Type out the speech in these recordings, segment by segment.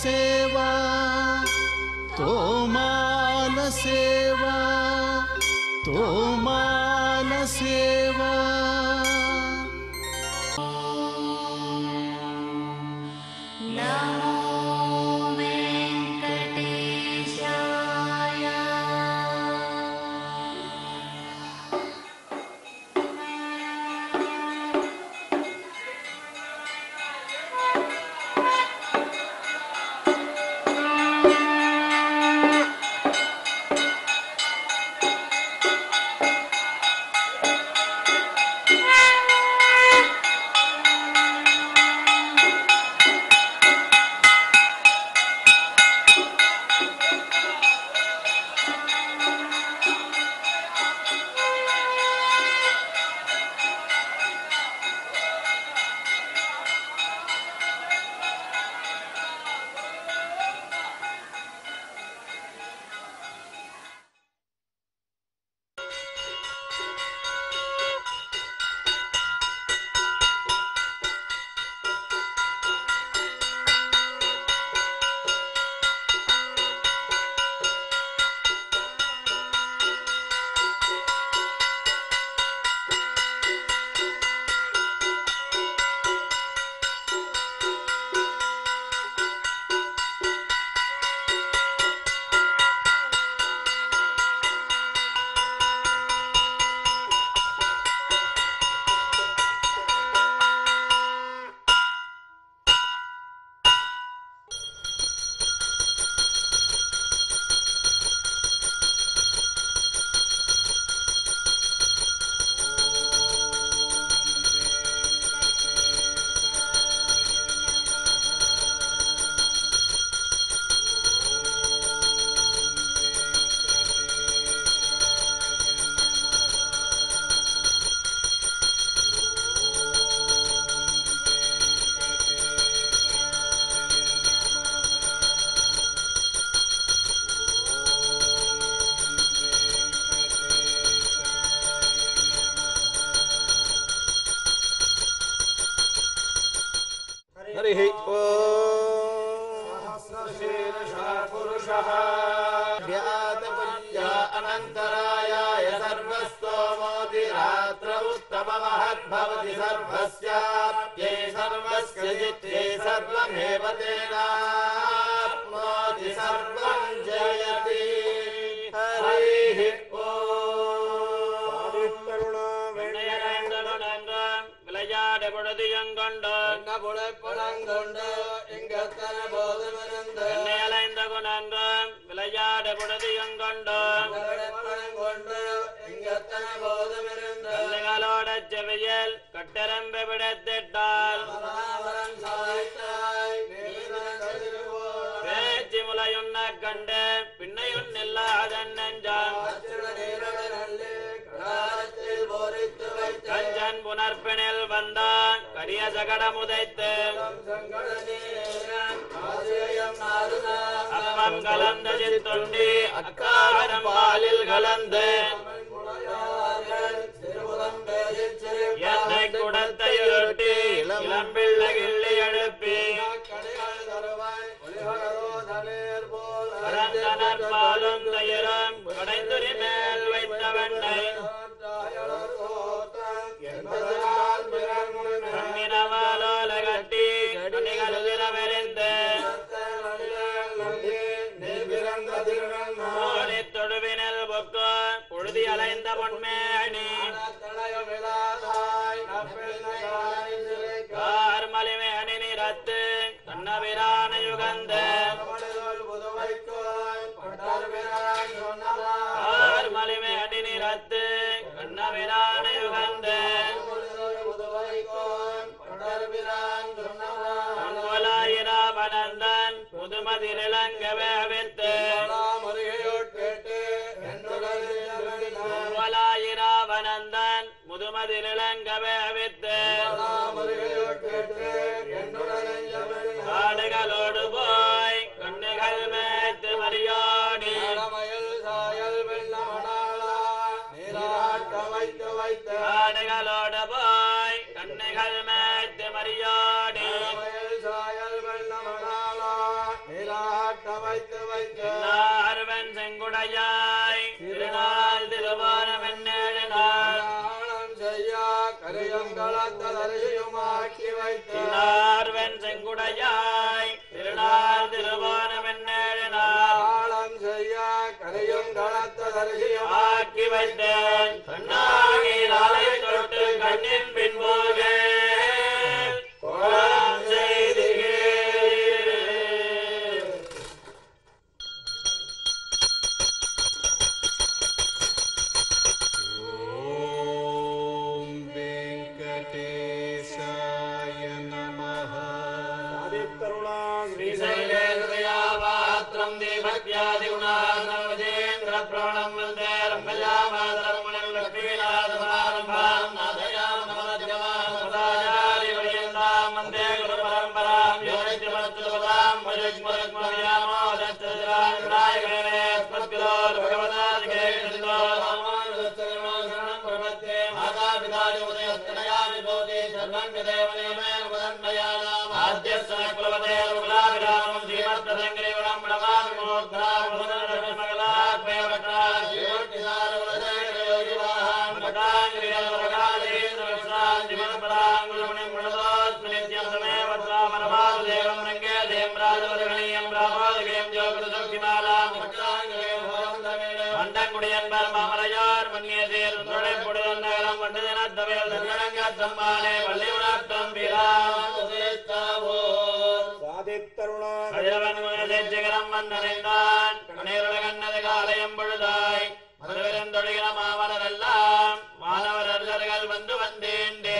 సేవా తోమాల సేవా తోమాల సేవా हरिः पुरुषः व्यातपुल्या अनन्तरायाय सर्वस्तोमोति रात्र उत्तममहद्भवति सर्वस्याप्यै सर्वस्य जित्यै सर्वमेव तेनाप्नोति सर्वं जयति हरिः விளையாட பொழுதியங்கொண்டு புலப்பணங்கொண்டு எங்கத்தன போதமிருந்து என்னை அலைந்த குணங்கு விளையாட பொழுதியங்கொண்டு புலப்பணங்கொண்டு எங்கத்தன போதமிருந்து கல்லுகளோட செவியல் கட்டெரம்பு விடத்திட்டால் பராபரம் சாய்த்தாய் நீதன் திருவோர் பேச்சு முலையுண்ண கண்டு பின்னையுன் இல்லாதன் நெஞ்சான் அச்சுர நீரட நல்லே கடாரத்தில் போரித்து வைத்த கஞ்சன் புனர்பினில் வந்தான் கரிய சகடம் உதைத்து சங்கட நீரன் ஆசிரியம் நாருதா அப்பம் கலந்த சித்துண்டி அக்காரம் பாலில் கலந்து முளையார்கள் திருபுலம் பேசிச் சிறு என்னை குடத்தை உருட்டி இளம்பிள்ளை கிள்ளி எழுப்பி கடைகள் தருவாய் ஒளிகளோ தலேர் போல் பரந்தனர் பாலும் தயிரும் கடைந்துரி மேல் வைத்த வெண்ணை கண்ணினவாலோல கட்டி கண்ணிகள் விரவிரிந்து ஓடி தொழுவினில் பொக்கு புழுதி அலைந்த பொன்மேணி கார்மலிமே அணி நிறத்து கண்ணபிரான யுகந்த கார்மலிமே அணி நிறத்து கண்ணபிரான யுகந்த பொன்வலாயிராபனந்தன் முதுமதிலங்கவே வித்து பொன்வலாயிராபனந்தன் முதுமதிலங்கவே வித்து காடுகளோடு போய் கண்ணுகள் மேய்த்து மரியாடி காடுகளோடு போய் கண்ணுகள் மேய்த்து மரியாடி காட்ட வைத்து வைத்து ஆர்வன் செங்குடையாய் திருநாள் திருவாரமென்னேழு நாள் தானம் செய்யா கரியங்களத்ததறியுமாக்கி வைத்து ஆர்வன் செங்குடையாய் திருநாள் திருவாரமென்னேழு நாள் தானம் செய்யா கரியங்களத்ததறியும் ஆக்கி வைத்தேன் கண்ணாகி நாளை தொட்டு கண்ணின் பின்போக கோலம் செய்தியே ॐ वेङ्कटेशाय नमः श्रीशैलेन्द्रयापात्रम् दीभक्त्यादिगुणार्णवजेन्द्रप्रणम् वन्दे रम्भजामातरमुनिम् लक्ष्मीनाथसमारम्भाम् नाथयाम् नमदद्यमाम् सदाचार्यपर्यन्ताम् वन्दे गुरुपरम्पराम् योनित्यमत्तपदाम् भजग्मरुग्मव्यामोदच्छराय भगवतादिके कृष्णो रामानुजस्य प्रपद्ये मातापितानि उदयस्तनयामि भवति सर्वं विदेवनेमेन वदन्मयानाम् आद्यस्य कुलपते रुग्लाभिरामं श्रीमद्प्रसङ्गरीवणं प्रणमामि मूर्ध्नाम् वदनरश्मगलात्मयवटा श्रीमद्विदारवदयोगिवाहान् भटाङ्गिरियवरकालेन्द्रविश्रान्तिमनपदाङ्गुलमुनिं प्रणतोऽस्मि नित्यं समेव त्वामरमादेवं रङ्गे देवं राजवरगणीयं रामादिकें जोगुरुसुखिमालां भटाङ्गिरियं மண்டங்குடியன்பர் மாமரையார் மன்னியசீர் துணை புடுதல் நகரம் வண்டதினத்தவையில் தன்னடங்கத் தம்மானே பள்ளி உணர்த்தம் கதிரவன் குணசேச்சிகரம் வந்தடைந்தான் கணேருள கண்ணது காலயம் பொழுதாய் மதுவிருந்தொழிகிற மாமலரெல்லாம் மாணவர் அருளர்கள் வந்து வந்தேண்டே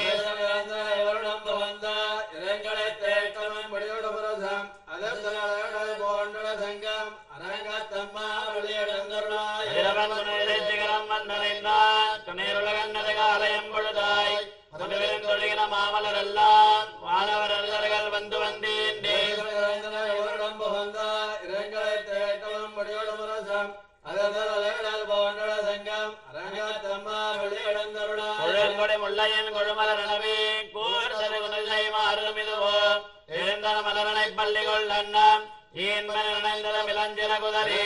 கதிரவன் குணசேச்சிகரம் வந்தடைந்தான் கணேருள கண்ணது காலயம் பொழுதாய் மதுவிருந்தொழிகிற மாமலரெல்லாம் மாணவர் அருளர்கள் வந்து வந்தேண்டே கொழுங்கொடை முள்ளையன் கொழுமலர் எனவே கூர்த்தது குணசை மாறும் இதுவோ எழுந்தன மலரனை பள்ளி கொள்ளண்ணம் ஈன்பன் இணைந்தத மிளஞ்சில குதறி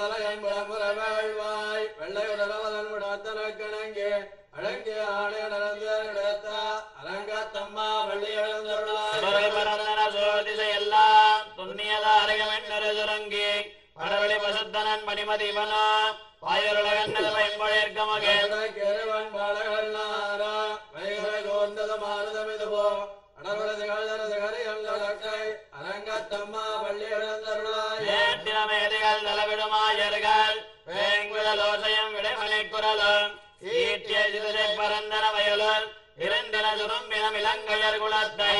அழகிய ஆணைய நடந்த அரங்கத்தம்மா வள்ளி எழுந்தருளாய் சுடரை பரந்தன சோதிசை எல்லாம் துண்ணியத அருகமென்னொரு சுரங்கி படவெளி பசுத்தனன் மணிமதிவனா வாயுருளகன்னது பயன்பொழிற்கமகே ஏற்றின மேதைகள் தலவிடுமாயர்கள் வேங்குதலோசையம் விடைமலை குரலும் ஈட்டிய சிறுதை பரந்தன வயலுள் இருந்தின சுரும்பினம் இளங்கையர் குலத்தை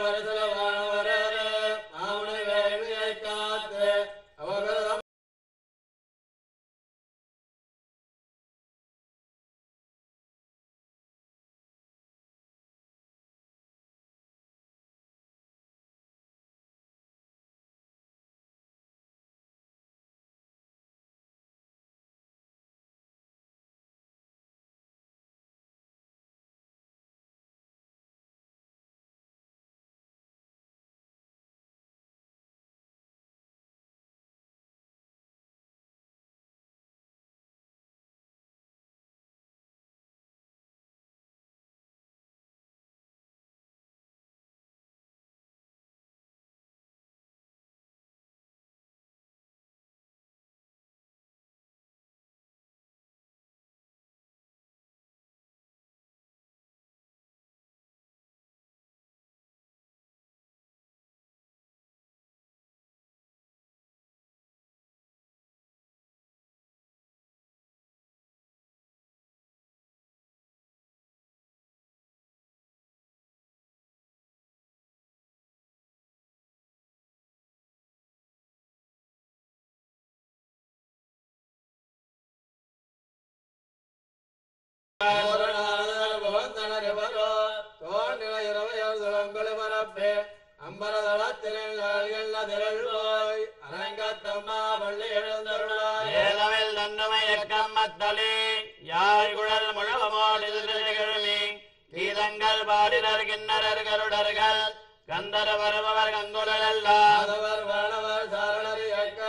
ஏலவில் தன்னுமை எக்கம் மத்தலே யாழ் குழல் முழவமோடு திகழ்மி கீதங்கள் பாடினர் கிண்ணறர் கருடர்கள் கந்தர வருபவர் கங்குலெல்லாம் வானவர் சாரணர் இயக்க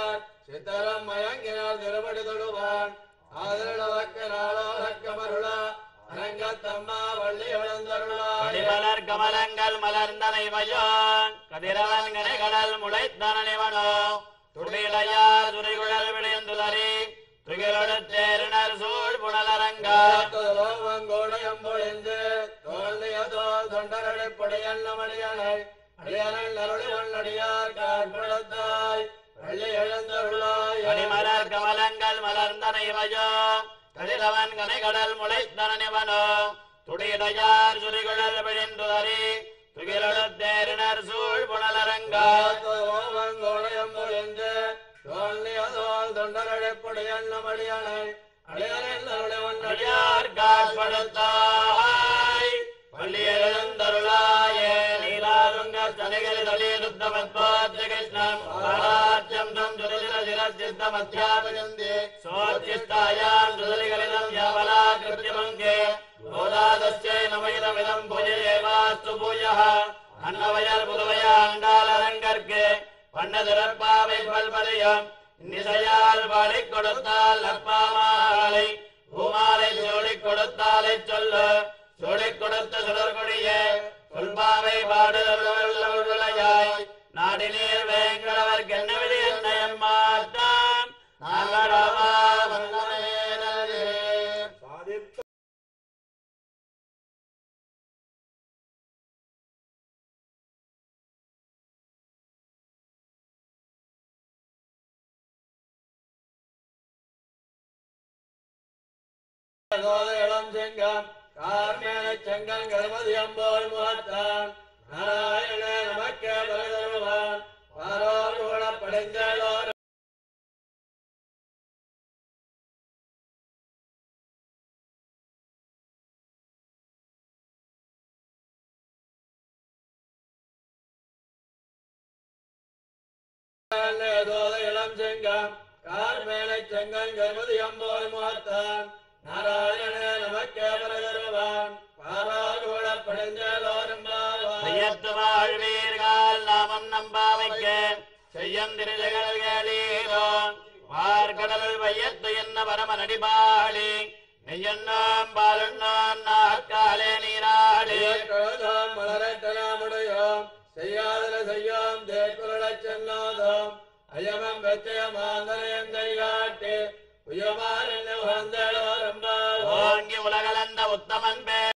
சித்தரம் மயங்கினார் திருப்படி தொழுவான் ஆதரவக்க நாளோரக்க மருளா அரங்கத்தம்மா வள்ளி எழுந்தருளா கொடிமலர் கமலங்கள் மலர்ந்தனை வயோன் கதிரவன் கனைகடல் முளைத்தனவனோ துடிலையார் துறைகுழல் விளைந்துதறி துகிலொடுத்தேரினர் சூழ் புனலரங்கா லோகோடயம் பொழிந்து தோல்வியதோல் தொண்டரடைப்படையல் நமடியனை அடியனல் நருளி ஒன்னடியார் காற்படத்தாய் வள்ளி எழுந்தருளாய் கொடிமலர் கமலங்கள் மலர்ந்தனை வயோ கதிரவன் கனைகடல் முளைத்தனவனோ துடிலையார் துறைகுழல் விளைந்துதறி துகிலொடுத்தேரினர் சூழ் புனலரங்கா லோகோடயம் பொழிந்து தோல்வியதோல் தொண்டரடைப்படையல் நமடியனை அடியனல் நருளி ஒன்னடியார் அடியார் காட்படுத்தாய் பள்ளி எழுந்தருளாயே நீலாருங்க சனிகள் தளி துத்தமத்வாத்ய கிருஷ்ணம் பாராட்சம் தம் துரிதிர சிரச்சித்த மத்தியாபஜந்தி சோச்சிஷ்டாயாம் துதலிகளிதம் யாவலா கிருத்தியமங்கே கோதாதஸ்யை நமைதமிதம் புஜயேவாஸ்து பூயः அன்னவயர் புதுவைய அண்டாலரங்கற்கு பண்ணதிறப்பாவை பல்பதையம் நிசையால் பாடிக் கொடுத்தால் அப்பாமாலை பூமாலை சோடிக் கொடுத்தாலை சொல்லு சோடிக் கொடுத்த சுடர்கொடியே சொல்பாவை பாடுதலாய் நாடினீர் வேங்கடவர் கென்னவிதி என்னையம் மாட்டான் நாங்கடவா வந்தனே இளம் செங்கம் கார்மேல செங்கல் கணபதி அம்போல் முகத்தான் நாராயண நமக்கே பகதருவான் பாரோர் கூட படைந்தோர் இளம் செங்கம் கார்மேல செங்கல் கணபதி அம்போல் முகத்தான் நாராயண நமக்கே பகதருவான் பாரோர் கூட படைந்தோரும் செய்யத்து வாழ்வீர்கள் நாமம் நம்பாவைக்க செய்யந்திரிகள் கேளீரோ பார்கடல் வையத்து என்ன பரம நடிபாடி நெய்யண்ணாம் பாலுண்ணாம் நாற்காலே நீராடி கழுதாம் மலரட்டனாமுடையோம் செய்யாதன செய்யோம் தேக்குரலச் சென்னாதோம் அயமம் வெச்சயமாந்தனையம் கைகாட்டி உயமான் என்ன உகந்தளோரம்பாவோ ஓங்கி உலகளந்த உத்தமன் பேர்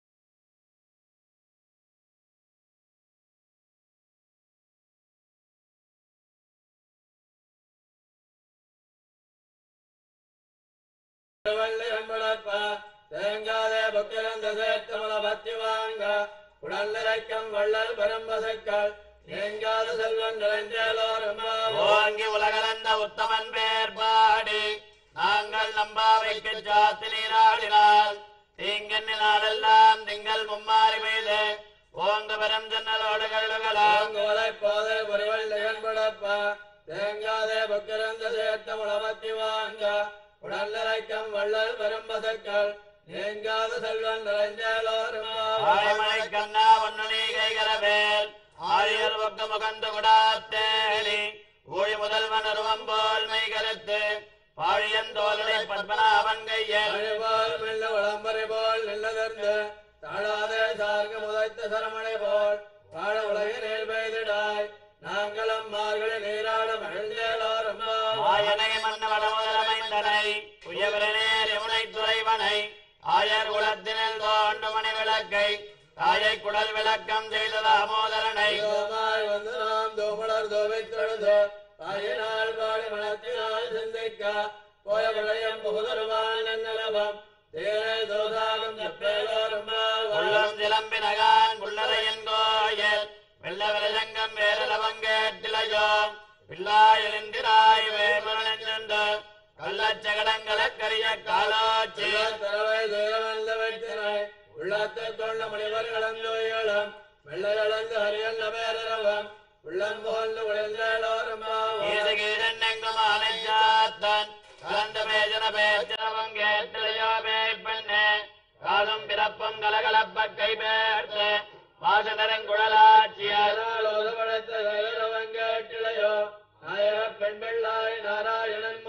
வள்ளி அன்பளப்பா தேங்காதே புக்கிரந்த சேர்த்தமல பத்தி வாங்க உடல்நிறைக்கம் வள்ளல் பரம்பசக்கள் தேங்காத செல்வன் நிறைஞ்சலோரம்பாவோ ஓங்கி உலகளந்த உத்தமன் பேர் பாடி நாங்கள் நம்பாவைக்கு சாத்து நீராடினால் தீங்கன்னு நாளெல்லாம் திங்கள் மும்மாறி பெய்து ஓங்க பெரும் ஜன்னலோடு கழுகலாம் ஆங்கோலை போதை பொறிவள் நிகழ்படப்பா தேங்காதே புக்கிரந்த சேர்த்தமல பத்தி வாங்க உடல்நிறைக்கம் வள்ளல் பரம்பசக்கள் தேங்காத செல்வன் நிறைஞ்சலோரம்பாவோ ஆயமலை கண்ணா ஒன்னணி கைகரவேல் ஆரியர் பக்க முகந்து விடாத்தேடி ஊழி முதல்வன் அருவம் போல் மெய் கருத்து பாழியன் தோலனை பத்மநாபன் கையன் அழிவால் மெல்ல விளம்பரை போல் நில்லதர்ந்து தாழாதே சார்க முதைத்த சரமணை போல் வாழ உலகினில் பெய்திடாய் நாங்களும் மார்கழி நீராட மகிழ்ந்தேலோரம்மா ஆயனை மன்னவட முதலமைந்தனை உயவரனே யமுனை துறைவனை ஆயர் குலத்தினில் தோண்டு மணி விளக்கை தாயை குடல் விளக்கம் செய்த தாமோதரனை தோமாய் வந்து நாம் தோமலர் தோவை தொழுது தாயினால் பாடி மனத்தினால் சிந்திக்க போய விளையம் புகுதருவான் நன்னலபம் தேனை தோதாகம் தப்பேலோரம்மா உள்ளம் சிலம்பினகான் புள்ளரையன் கோயில் வெள்ள விரஜங்கம் வேரலவங்கேட்டிலையோ பிள்ளாயிலிந்திராய் வேமரனென்று கள்ளச்சகடங்களை கரிய காலாட்சி தரவை தேவந்த வெற்றினை உள்ளத்தை கொண்ட முனிவர் இளந்தோயிலும் வெள்ளை இழந்து ஹரியல் நபேரவம் உள்ளம் போல் உழைந்தோரம்மாவும் ஈசகீரன்னெங்கும் ஆனைச்சாத்தன் கலந்த பேஜன பேச்சரவம் கேட்டிலையோ பேய்ப்பெண்ணே காதும் பிறப்பும் கலகலப்ப கை பேர்த்து வாசனரங்குழலாட்சியர் படைத்த சகலவன் கேட்டிலையோ நாயக பெண் பிள்ளாய் நாராயணன்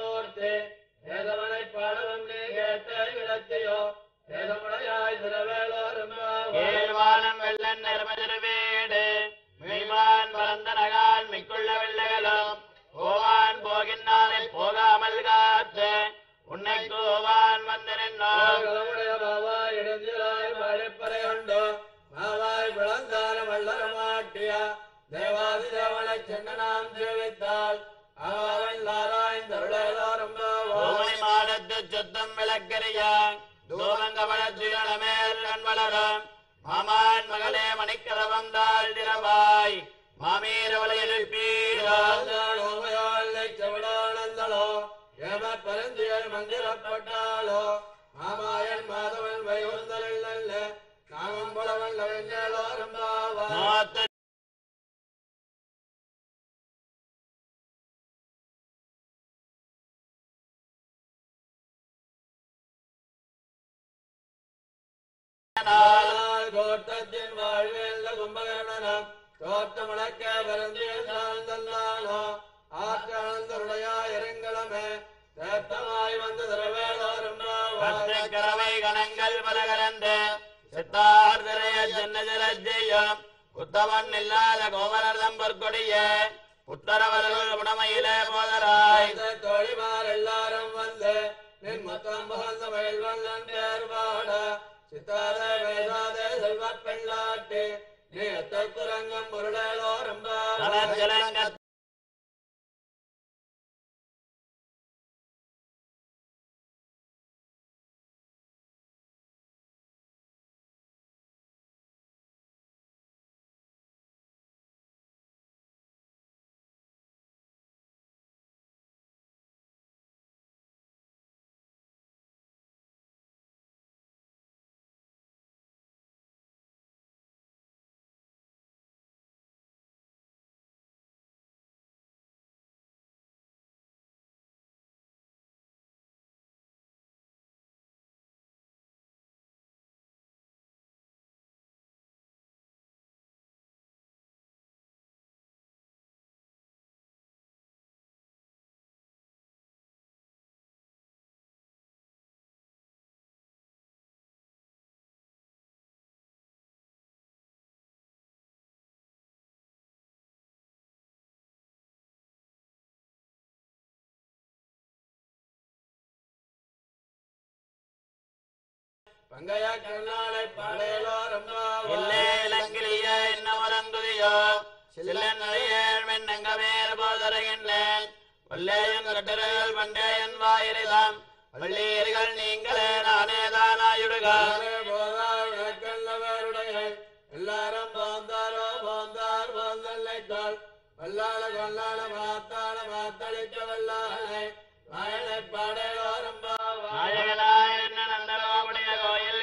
சுத்தம் விளக்கரிய தூமங்க வளர்ச்சிகளமேல் கண் வளரும் மாமான் மகளே மணிக்கதவம் தாழ் திரவாய் மாமீரவளை எழுப்பீரோ செவடானந்தளோ ஏம பரந்தியல் மந்திரப்பட்டாளோ மாமாயன் மாதவன் வைகுந்தல் நல்ல நாமம் புலவன் லவெஞ்சலோ ரம்பாவா மாத்த நாள் கோட்டத்தின் வாழ்வேல்ல கும்பகர்ணனம் தோற்றமுழக்க பரந்தியல் சார்ந்தல்லானோ ஆற்றானந்தருடையா இறங்கலமே தேட்டமாய் வந்து திரவேலோ ரம்பாவா கரவை கணங்கள் பலகரந்து சித்தார் திரைய சின்னஜலஜெய்யம் உத்தமன் இல்லாத கோமரதம் பொற்கொடிய புத்தரவர்கள் உடமையிலே போதராய் தோழிமார் எல்லாரும் வந்து நின் மொத்தம் புகழ்ந்த மகிழ்வன் பேர் பாட சித்தாத வேதாத செல்வ பெண்ணாட்டி நீ எத்தக்குரங்கம் முருளேலோ ரொம்ப தளர்ஜலங்க பங்கைய கண்ணாளை பாடேலோ ரொம்ப இல்லே இளங்கிலிய இன்னமரங்குதியோ சில்லன் நழியேழ் மென்னங்கமேல் போதருகின்றேன் வல்லேயன் கட்டர்கள் பண்டேயன் வாயிரிதாம் வள்ளீர்கள் நீங்களே நானே தானாயுடுகா எல்லாரும் போந்தாரோ போந்தார் போந்தல்லைத்தாள் வல்லாள கொல்லாள மாத்தாள மாத்தளிக்க வல்லாளை வாயனை பாடேலோ ரொம்ப நாயகனாய் என்ன நந்தகோபுடைய கோயில்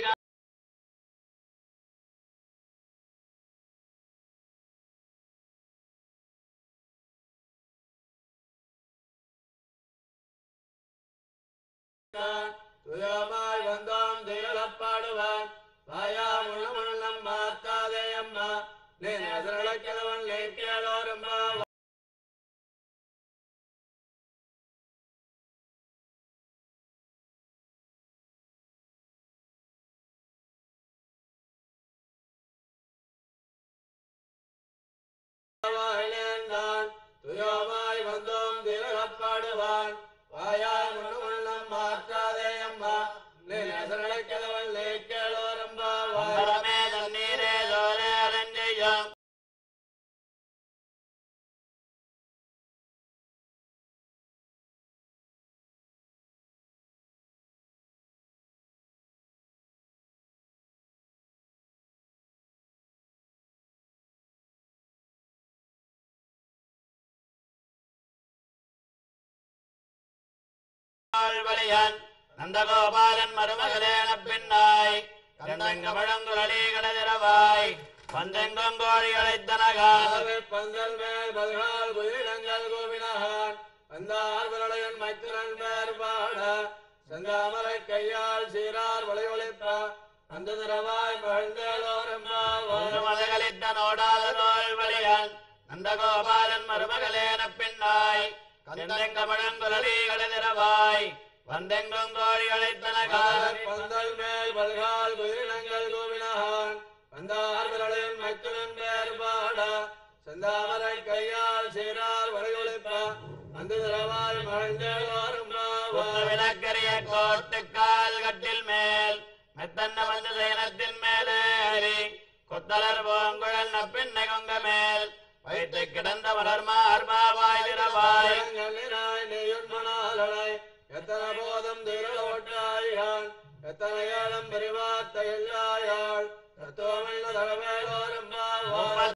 துயமாய் வந்தோம் துயலப்பாடுவான் வாயா முள்ளமுள்ளம் மாத்தாதே அம்மா நீ நசரளக்கிழவன் லேக்கியாளோரம்மா வாயிலேந்தான் துயோமாய் வந்தோம் திரளப்பாடுவான் வாயாய் முன்னமுள்ளம் மாற்றாதே அம்மா நீ நசரளக்கிழவன் லேக்கியாளோரம்மா வாய் அம்பரமே தண்ணீரே சோரே அரஞ்செய்யும் வலியன் நந்தகோபாலன் மருமகளேன பின்னாய் கந்தங்கமழங்குழலி கடதிரவாய் பந்தெங்கும் கோழிகளை தனகால் ஆகவே பந்தல் மேல் பல்கால் குயிலினங்கள் கோவினகான் வந்தார் விரலையன் மைத்திரன் பேர் பாட செந்தாமரை கையால் சீரார் வளை ஒளிப்ப அந்த நிறவாய் மகிழ்ந்தேலோரம்பாவாய் மதகளித்த நோடாத நோல் வலியன் நந்தகோபாலன் மருமகளேன பின்னாய் கந்தெங்கமழங்குழலி கடதிரவாய் வந்தெங்கும் கோழிகளை தனகால் பந்தல் மேல் பல்கால் குயிலினங்கள் கோவினகான் வந்தார் விரலையன் மைத்திரன் பேர் பாட செந்தாமரை கையால் சீரார் வளை ஒளிப்ப அந்த நிறவாய் மகிழ்ந்தேலோரம்பாவாய் விளக்கரிய கோட்டுக்கால் கட்டில் மேல் மெத்தன்ன வந்த சயனத்தின் மேலேறி கொத்தலர் பூங்குழல் நப்பின்னை கொங்க மேல் வைத்து கிடந்த மலர் மார்பாவாய் திரவாய் நெல்லினாய் நெய்யுண்மணாலனை எத்தனை போதும் திரளோட்ட தகையாள் தத்துவமெல்ல தகவேலோரம்பாவாய் முப்பத்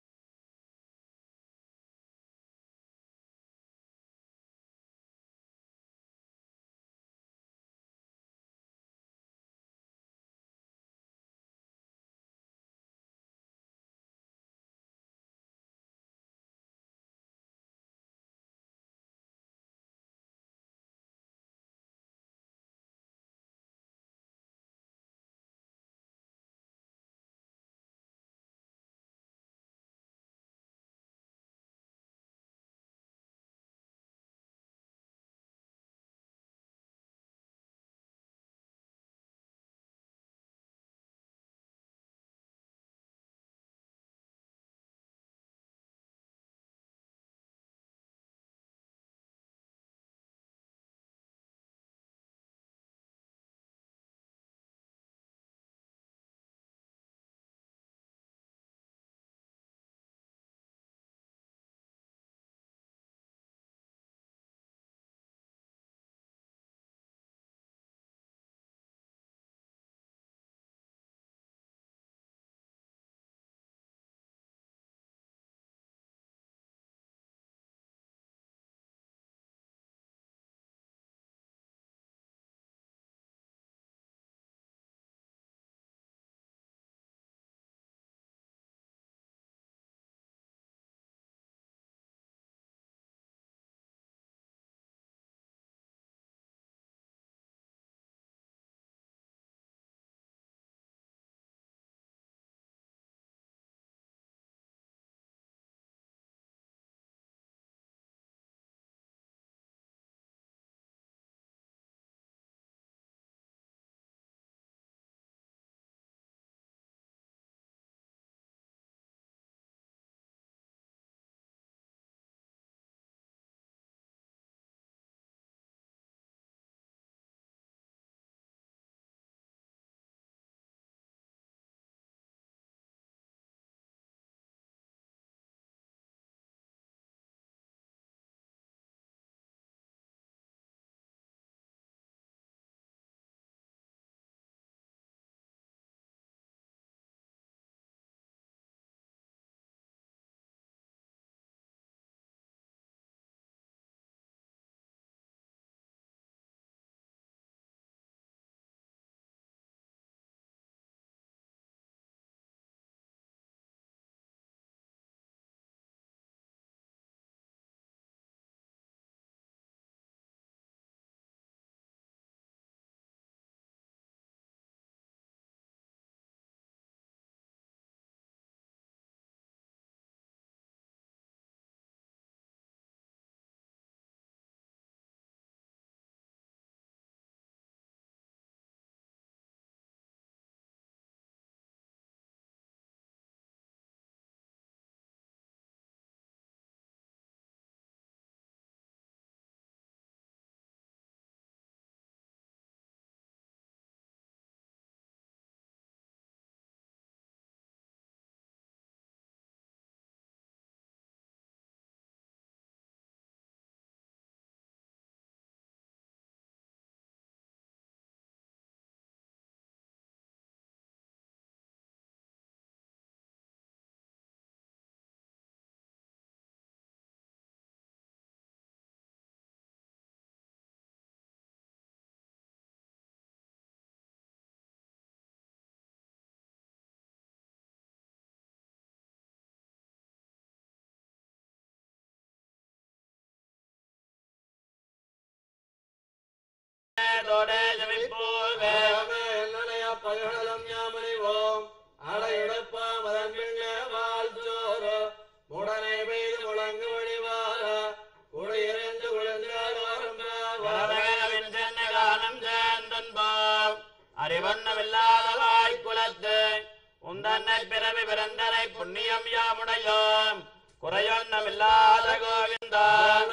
தோடே ஜமிப்பூவே வேகமே என்னனைய பகலும் யாமணிவோம் அடையெடுப்பாம் அதன் பின்னே வாழ்ச்சோறு உடனே பெய்து முழங்கு வழிவார குடியிருந்து குழந்தாலும் வரவேகவின் சென்னை காலம் சேர்ந்தன்போம் அறிவண்ணமில்லாத வாய்க்குலத்து உந்தன்னை பிறவி பிறந்தனை புண்ணியம் யாமுடையோம் குறையொன்னமில்லாத கோவிந்தா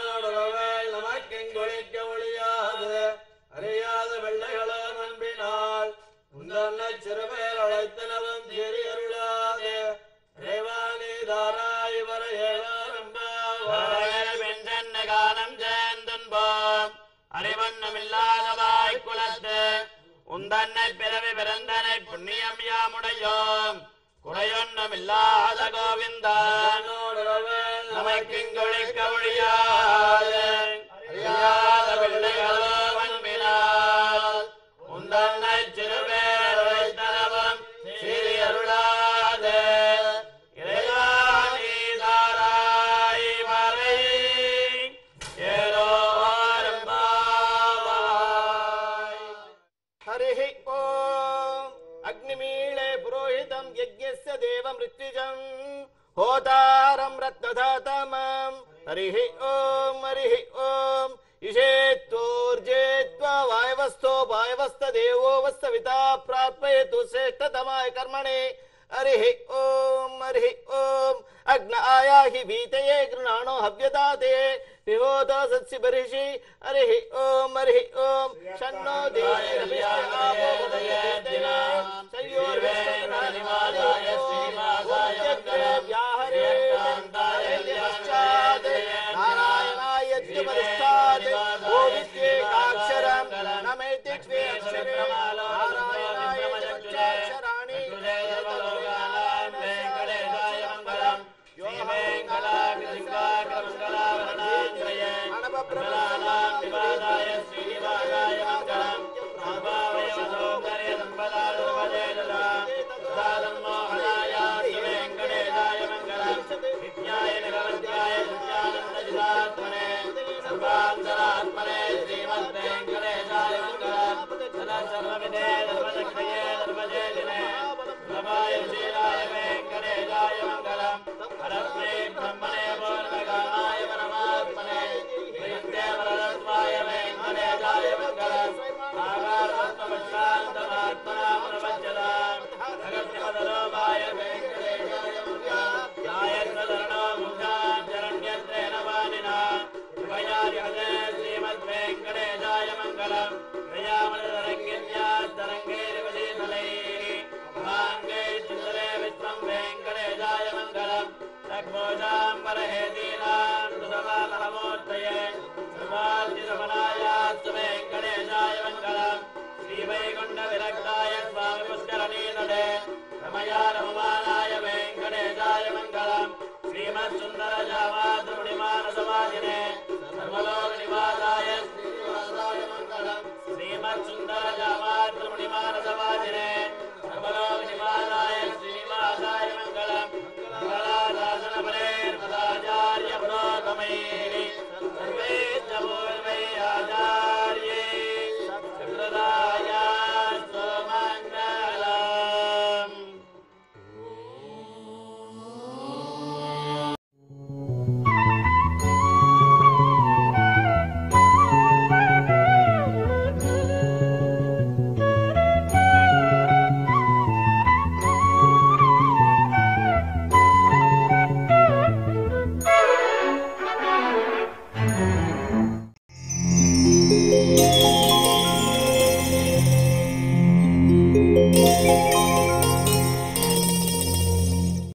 நமக்கெங்கொழிக்க ஒழியாது அறியாத வெள்ளைகளோ நம்பினால் உந்தன்னை சிறுபேர் அழைத்தனவும் தெரியருளாது இறைவாணி தாராய் வர ஏழாரம்பாவாய் வரவேகவின் சென்னை காலம் சேர்ந்தன்போம் அறிவண்ணமில்லாத வாய்க்குலத்து உந்தன்னை பிறவி பிறந்தனை புண்ணியம் யாமுடையோம் குறையொன்றும் இல்லாத கோவிந்தன் நமக்கிங்கொழிக்க ஒழியாது அறியாத பிள்ளைகளோ பண்பினால் உந்தன்னை சிறுவேரை தரவம் சீரி அருளாது இறைவா நீதாராய் மறை ஏதோ हरिः ॐ अग्निमीळे पुरोहितं यज्ञस्य देवमृत्युजम् होतारं रत्नधातमम् हरिः ॐ हरिः ॐ इषेत्वोर्जेत्वा वायवस्थो वायवस्थदेवो वस्तविता प्राप्यतु श्रेष्ठतमाय कर्मणे हरिः ॐ हरिः ॐ अग्न आयाहि भीतये गृणाणो हव्यदाते विहोत सत्सि बर्हिषि हरिः ॐ हरिः ॐ शन्नो देवो